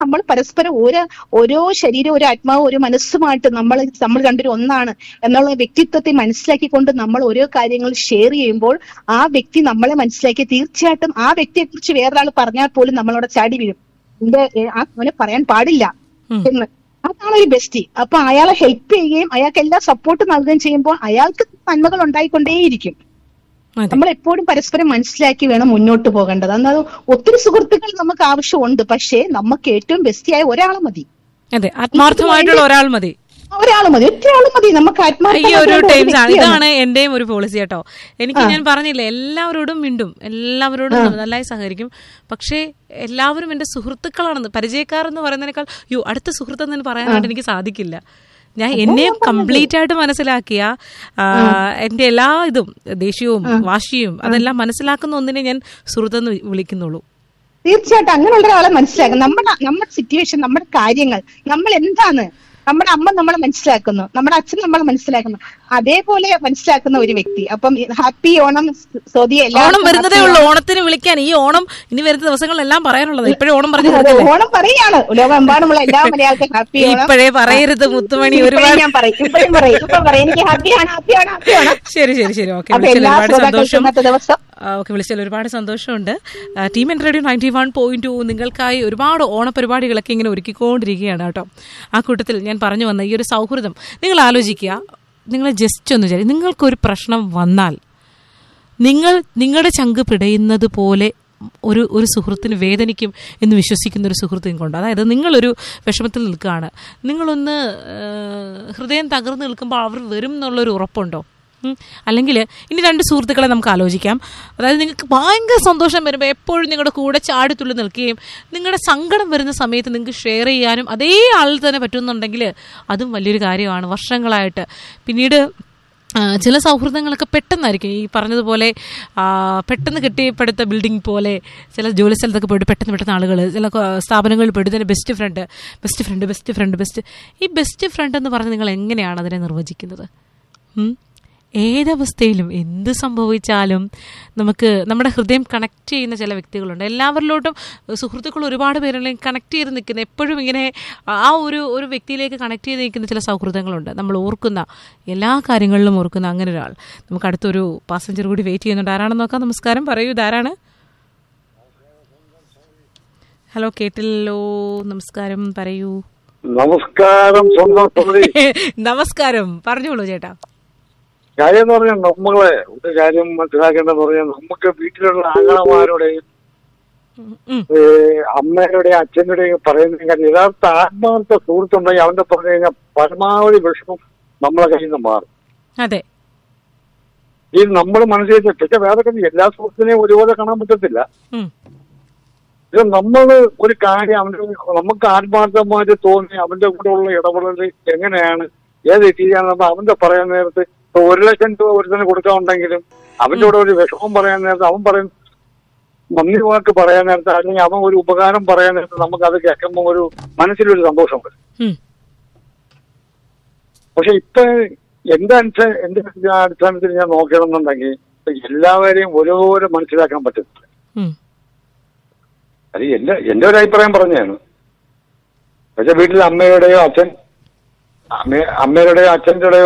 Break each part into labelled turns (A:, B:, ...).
A: നമ്മൾ പരസ്പരം ഓരോ ഓരോ ശരീരം ഒരു ആത്മാവ് ഒരു മനസ്സുമായിട്ട് നമ്മൾ നമ്മൾ രണ്ടുപേരും ഒന്നാണ് എന്നുള്ള വ്യക്തിത്വത്തെ മനസ്സിലാക്കിക്കൊണ്ട് നമ്മൾ ഓരോ കാര്യങ്ങൾ ഷെയർ ചെയ്യുമ്പോൾ ആ വ്യക്തി നമ്മളെ മനസ്സിലാക്കി തീർച്ചയായിട്ടും ആ വ്യക്തിയെ കുറിച്ച് വേറൊരാൾ പറഞ്ഞാൽ പോലും നമ്മളവിടെ ചാടി വീഴും എന്റെ ഏ, ആ അവനെ പറയാൻ പാടില്ല
B: ഉം.
A: എന്ന് അതാണ് ഒരു ബെസ്റ്റ് അപ്പൊ അയാളെ ഹെൽപ്പ് ചെയ്യുകയും അയാൾക്ക് എല്ലാ സപ്പോർട്ട് നൽകുകയും ചെയ്യുമ്പോൾ അയാൾക്ക് നന്മകൾ ഉണ്ടായിക്കൊണ്ടേയിരിക്കും
B: അതെ
A: നമ്മൾ എപ്പോഴും പരസ്പരം മനസ്സിലാക്കി വേണം മുന്നോട്ട് പോകേണ്ടത് എന്നാൽ ഒത്തിരി സുഹൃത്തുക്കൾ നമുക്ക് ആവശ്യമുണ്ട് പക്ഷേ നമുക്ക് ഏറ്റവും ബെസ്റ്റിയായ ഒരാൾ മതി
B: അതെ ആത്മാർത്ഥമായിട്ടുള്ള ഒരാൾ മതി
A: ഒരാൾ മതി ഒറ്റയാൾ മതി നമുക്ക്
B: ഈ ഒരു
A: ആത്മാർത്ഥമായിട്ടുള്ള ഒരു
B: ടൈംസ് ആണ്
A: വ്യക്തിയാണ്.
B: ഇതാണ് എന്റെയും ഒരു പോളിസി കേട്ടോ എനിക്ക് ഞാൻ പറഞ്ഞില്ലേ എല്ലാവരോടും മിണ്ടും എല്ലാവരോടും നന്നായി സഹകരിക്കും പക്ഷേ എല്ലാവരും എന്റെ സുഹൃത്തുക്കളാണെന്ന് പരിചയക്കാർ എന്ന് പറയുന്നതിനേക്കാൾ യോ അടുത്ത സുഹൃത്തെന്ന് പറയാനായിട്ട് എനിക്ക് സാധിക്കില്ല ഞാൻ എന്നെ കംപ്ലീറ്റ് ആയിട്ട് മനസ്സിലാക്കിയ ആ, എന്റെ എല്ലാ ഇതും ദേഷ്യവും വാശിയും അതെല്ലാം മനസ്സിലാക്കുന്ന ഒന്നിനെ ഞാൻ സുഹൃത്തെന്ന് വിളിക്കുന്നുള്ളൂ
A: തീർച്ചയായിട്ടും അങ്ങനെയുള്ള ഒരാളെ മനസ്സിലാക്കും നമ്മുടെ നമ്മുടെ സിറ്റുവേഷൻ നമ്മുടെ കാര്യങ്ങൾ നമ്മൾ എന്താണ് നമ്മുടെ അമ്മ നമ്മളെ മനസ്സിലാക്കുന്നു നമ്മുടെ അച്ഛൻ നമ്മളെ മനസ്സിലാക്കുന്നു അതേപോലെ മനസ്സിലാക്കുന്ന ഒരു വ്യക്തി അപ്പം ഹാപ്പി ഓണം സോദി
B: ഓണം
A: എല്ലാവർക്കും
B: വരുന്നതേ ഉള്ളൂ ഓണത്തിന് വിളിക്കാൻ ഈ ഓണം ഇനി വരുന്ന ദിവസങ്ങളെല്ലാം പറയാനുള്ളത് ഇപ്പോഴും ഓണം പറഞ്ഞു
A: അതെ, ഓണം പറയാണ് ലോകമെമ്പാടുമുള്ള എല്ലാ മലയാളികൾക്കും ഹാപ്പി ഓണം
B: ഇപ്പോഴേ പറയരുത് മുത്തുമണി
A: ഇപ്പഴും
B: ഒരുപാട്
A: ഞാൻ പറയും ഇപ്പഴും പറയും ഇപ്പൊ പറയും എനിക്ക് ഹാപ്പിയാണ് ഹാപ്പിയാണ് ഹാപ്പിയാണ്
B: ശരി ശരി ശരി ഓക്കെ
A: അപ്പൊ
B: വിളിച്ചതിൽ
A: എല്ലാ
B: ഒരുപാട്
A: ശ്രോതാക്കൾക്കും
B: സന്തോഷം
A: ഇന്നത്തെ ദിവസം
B: ഓക്കെ വിളിച്ചതിൽ ഒരുപാട് സന്തോഷമുണ്ട് ആ, team N radio ninety one point two നിങ്ങൾക്കായി ഒരുപാട് ഓണപരിപാടികളൊക്കെ ഇങ്ങനെ ഒരുക്കിക്കൊണ്ടിരിക്കുകയാണ് കേട്ടോ ആ കൂട്ടത്തിൽ ഞാൻ പറഞ്ഞു വന്ന ഈ ഒരു സൗഹൃദം നിങ്ങൾ ആലോചിക്കുക നിങ്ങൾ ജസ്റ്റ് ഒന്ന് വിചാരിക്കും നിങ്ങൾക്കൊരു പ്രശ്നം വന്നാൽ നിങ്ങൾ നിങ്ങളുടെ ചങ്ക് പിടയുന്നത് പോലെ ഒരു ഒരു സുഹൃത്തിന് വേദനിക്കും എന്ന് വിശ്വസിക്കുന്ന ഒരു സുഹൃത്ത് നിങ്ങൾക്കുണ്ട് അതായത് നിങ്ങളൊരു വിഷമത്തിൽ നിൽക്കുകയാണ് നിങ്ങളൊന്ന് ആ, ഹൃദയം തകർന്ന് നിൽക്കുമ്പോൾ അവർ വരും എന്നുള്ളൊരു ഉറപ്പുണ്ടോ അല്ലെങ്കിൽ ഇനി രണ്ട് സുഹൃത്തുക്കളെ നമുക്ക് ആലോചിക്കാം അതായത് നിങ്ങൾക്ക് ഭയങ്കര സന്തോഷം വരുമ്പോൾ എപ്പോഴും നിങ്ങളുടെ കൂടെ ചാടിത്തുള്ളി നിൽക്കുകയും നിങ്ങളുടെ സങ്കടം വരുന്ന സമയത്ത് നിങ്ങൾക്ക് ഷെയർ ചെയ്യാനും അതേ ആളിൽ തന്നെ പറ്റുന്നുണ്ടെങ്കിൽ അതും വലിയൊരു കാര്യമാണ് വർഷങ്ങളായിട്ട് പിന്നീട് ആ, ചില സൗഹൃദങ്ങളൊക്കെ പെട്ടെന്നായിരിക്കും ഈ പറഞ്ഞതുപോലെ ആ, പെട്ടെന്ന് കെട്ടിപ്പടുത്ത ബിൽഡിംഗ് പോലെ ചില ജോലി സ്ഥലത്തൊക്കെ പോയിട്ട് പെട്ടെന്ന് പെട്ടെന്ന് ആളുകൾ ചില ക- സ്ഥാപനങ്ങളിൽ പോയിട്ട് തന്നെ best friend best friend best friend best ഈ ബെസ്റ്റ് ഫ്രണ്ട് എന്ന് പറഞ്ഞ് നിങ്ങൾ എങ്ങനെയാണ് അതിനെ നിർവചിക്കുന്നത് ഉം? ഏതവസ്ഥയിലും എന്ത് സംഭവിച്ചാലും നമുക്ക് നമ്മുടെ ഹൃദയം കണക്ട് ചെയ്യുന്ന ചില വ്യക്തികളുണ്ട് എല്ലാവരിലോട്ടും സുഹൃത്തുക്കൾ ഒരുപാട് പേരുണ്ടെങ്കിൽ കണക്ട് ചെയ്ത് നിൽക്കുന്ന എപ്പോഴും ഇങ്ങനെ ആ ഒരു ഒരു വ്യക്തിയിലേക്ക് കണക്ട് ചെയ്ത് നിൽക്കുന്ന ചില സൗഹൃദങ്ങളുണ്ട് നമ്മൾ ഓർക്കുന്ന എല്ലാ കാര്യങ്ങളിലും ഓർക്കുന്ന അങ്ങനെ ഒരാൾ നമുക്ക് അടുത്തൊരു പാസഞ്ചർ കൂടി വെയിറ്റ് ചെയ്യുന്നുണ്ട് ആരാണെന്ന് നോക്കാം നമസ്കാരം പറയൂ ഇതാരാണ് ഹലോ കേട്ടില്ലല്ലോ നമസ്കാരം പറയൂ
C: നമസ്കാരം സ്വന്തം സോറി
B: നമസ്കാരം പറഞ്ഞോളൂ ചേട്ടാ
C: കാര്യം എന്ന് പറഞ്ഞാൽ നമ്മളെ ഒരു കാര്യം മനസ്സിലാക്കേണ്ടതെന്ന് പറഞ്ഞാൽ നമുക്ക് വീട്ടിലുള്ള ആങ്ങളമാരുടെയും
B: ഉം, ഉം.
C: ഏ, അമ്മയുടെയും അച്ഛനുടെയും പറയുന്ന കാര്യം യഥാർത്ഥ ആത്മാർത്ഥ സുഹൃത്തുണ്ടെങ്കിൽ അവന്റെ പറഞ്ഞു കഴിഞ്ഞാൽ പരമാവധി വിഷമം നമ്മളെ കയ്യിൽ നിന്ന് മാറും
B: അതെ
C: ഈ നമ്മൾ മനസ്സിലാക്കി പക്ഷെ വേറെ കാര്യം എല്ലാ സുഹൃത്തിനെയും ഒരുപോലെ കാണാൻ പറ്റത്തില്ല
B: ഉം.
C: ഇത് നമ്മൾ ഒരു കാര്യം അവന്റെ നമുക്ക് ആത്മാർത്ഥമായിട്ട് തോന്നി അവന്റെ കൂടെ ഉള്ള ഇടപെടൽ എങ്ങനെയാണ് ഏത് രീതിയാണെന്ന് അവന്റെ പറയാൻ നേരത്ത് ഇപ്പൊ ഒരു ലക്ഷം രൂപ ഒരുത്തിന് കൊടുക്കാനുണ്ടെങ്കിലും അവന്റെ കൂടെ ഒരു വിഷമം പറയാൻ നേരത്ത് അവൻ പറയും നന്ദി വാക്ക് പറയാൻ നേരത്ത് അല്ലെങ്കിൽ അവൻ ഒരു ഉപകാരം പറയാൻ നേരത്ത് നമുക്ക് അത് കേൾക്കുമ്പോൾ ഒരു മനസ്സിലൊരു സന്തോഷം വരും
B: ഉം.
C: പക്ഷെ ഇപ്പൊ എന്റെ അനുസ എന്റെ അടിസ്ഥാനത്തിൽ ഞാൻ നോക്കണമെന്നുണ്ടെങ്കിൽ ഇപ്പൊ എല്ലാവരെയും ഒരുപോലെ മനസ്സിലാക്കാൻ പറ്റത്തില്ല
B: ഉം.
C: അത് എന്റെ എന്റെ ഒരു അഭിപ്രായം പറഞ്ഞതാണ് പക്ഷെ വീട്ടിൽ അമ്മയുടെയോ അച്ഛൻ അമ്മ അമ്മയുടെയോ അച്ഛൻ്റെയോ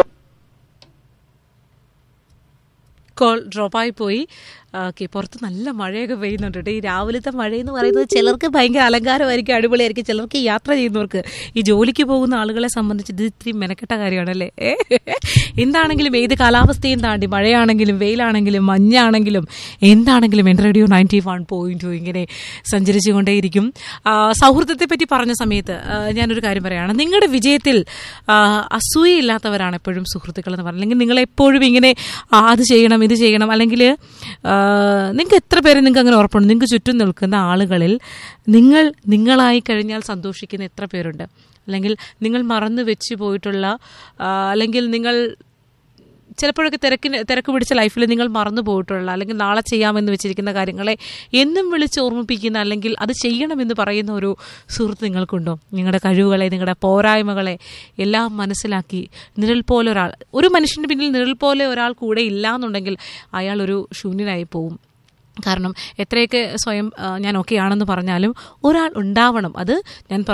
B: കോൾ ഡ്രോപ്പായി പോയി ഓക്കെ പുറത്ത് നല്ല മഴയൊക്കെ പെയ്യുന്നുണ്ട് കേട്ടോ ഈ രാവിലത്തെ മഴയെന്ന് പറയുന്നത് ചിലർക്ക് ഭയങ്കര അലങ്കാരമായിരിക്കും അടിപൊളിയായിരിക്കും ചിലർക്ക് ഈ യാത്ര ചെയ്യുന്നവർക്ക് ഈ ജോലിക്ക് പോകുന്ന ആളുകളെ സംബന്ധിച്ച് ഇത് ഇത്തിരി മെനക്കെട്ട കാര്യമാണല്ലേ ഏ? എന്താണെങ്കിലും ഏത് കാലാവസ്ഥയും താണ്ടി മഴയാണെങ്കിലും വെയിലാണെങ്കിലും മഞ്ഞാണെങ്കിലും എന്താണെങ്കിലും എൻ്റെ റേഡിയോ നയൻറ്റി വൺ പോയിന്റ് ഇങ്ങനെ സഞ്ചരിച്ചുകൊണ്ടേയിരിക്കും ആ, സൗഹൃദത്തെ പറ്റി പറഞ്ഞ സമയത്ത് ആ, ഞാനൊരു കാര്യം പറയുകയാണ് നിങ്ങളുടെ വിജയത്തിൽ ആ, അസൂയയില്ലാത്തവരാണ് എപ്പോഴും സുഹൃത്തുക്കൾ എന്ന് പറഞ്ഞത് അല്ലെങ്കിൽ നിങ്ങൾ എപ്പോഴും ഇങ്ങനെ ആ, അത് ചെയ്യണം ഇത് ചെയ്യണം അല്ലെങ്കിൽ നിങ്ങൾക്ക് എത്ര പേരെ നിങ്ങൾക്ക് അങ്ങനെ ഉറപ്പുണ്ട് നിങ്ങൾക്ക് ചുറ്റും നിൽക്കുന്ന ആളുകളിൽ നിങ്ങൾ നിങ്ങളായി കഴിഞ്ഞാൽ സന്തോഷിക്കുന്ന എത്ര പേരുണ്ട് അല്ലെങ്കിൽ നിങ്ങൾ മറന്നു വെച്ച് പോയിട്ടുള്ള ആ, അല്ലെങ്കിൽ നിങ്ങൾ ചിലപ്പോഴൊക്കെ തിരക്കിന് തിരക്ക് പിടിച്ച ലൈഫിൽ നിങ്ങൾ മറന്നു പോയിട്ടുള്ള അല്ലെങ്കിൽ നാളെ ചെയ്യാമെന്ന് വെച്ചിരിക്കുന്ന കാര്യങ്ങളെ എന്നും വിളിച്ച് ഓർമ്മിപ്പിക്കുന്ന അല്ലെങ്കിൽ അത് ചെയ്യണമെന്ന് പറയുന്ന ഒരു സുഹൃത്ത് നിങ്ങൾക്കുണ്ടോ നിങ്ങളുടെ കഴിവുകളെ നിങ്ങളുടെ പോരായ്മകളെ എല്ലാം മനസ്സിലാക്കി നിഴൽ പോലെ ഒരാൾ ഒരു മനുഷ്യൻ്റെ പിന്നിൽ നിഴൽ പോലെ ഒരാൾ കൂടെ ഇല്ല എന്നുണ്ടെങ്കിൽ അയാൾ ഒരു ശൂന്യനായി പോവും കാരണം എത്രയൊക്കെ സ്വയം ആ, ഞാൻ ഓക്കെ ആണെന്ന് പറഞ്ഞാലും ഒരാൾ ഉണ്ടാവണം അത് ഞാൻ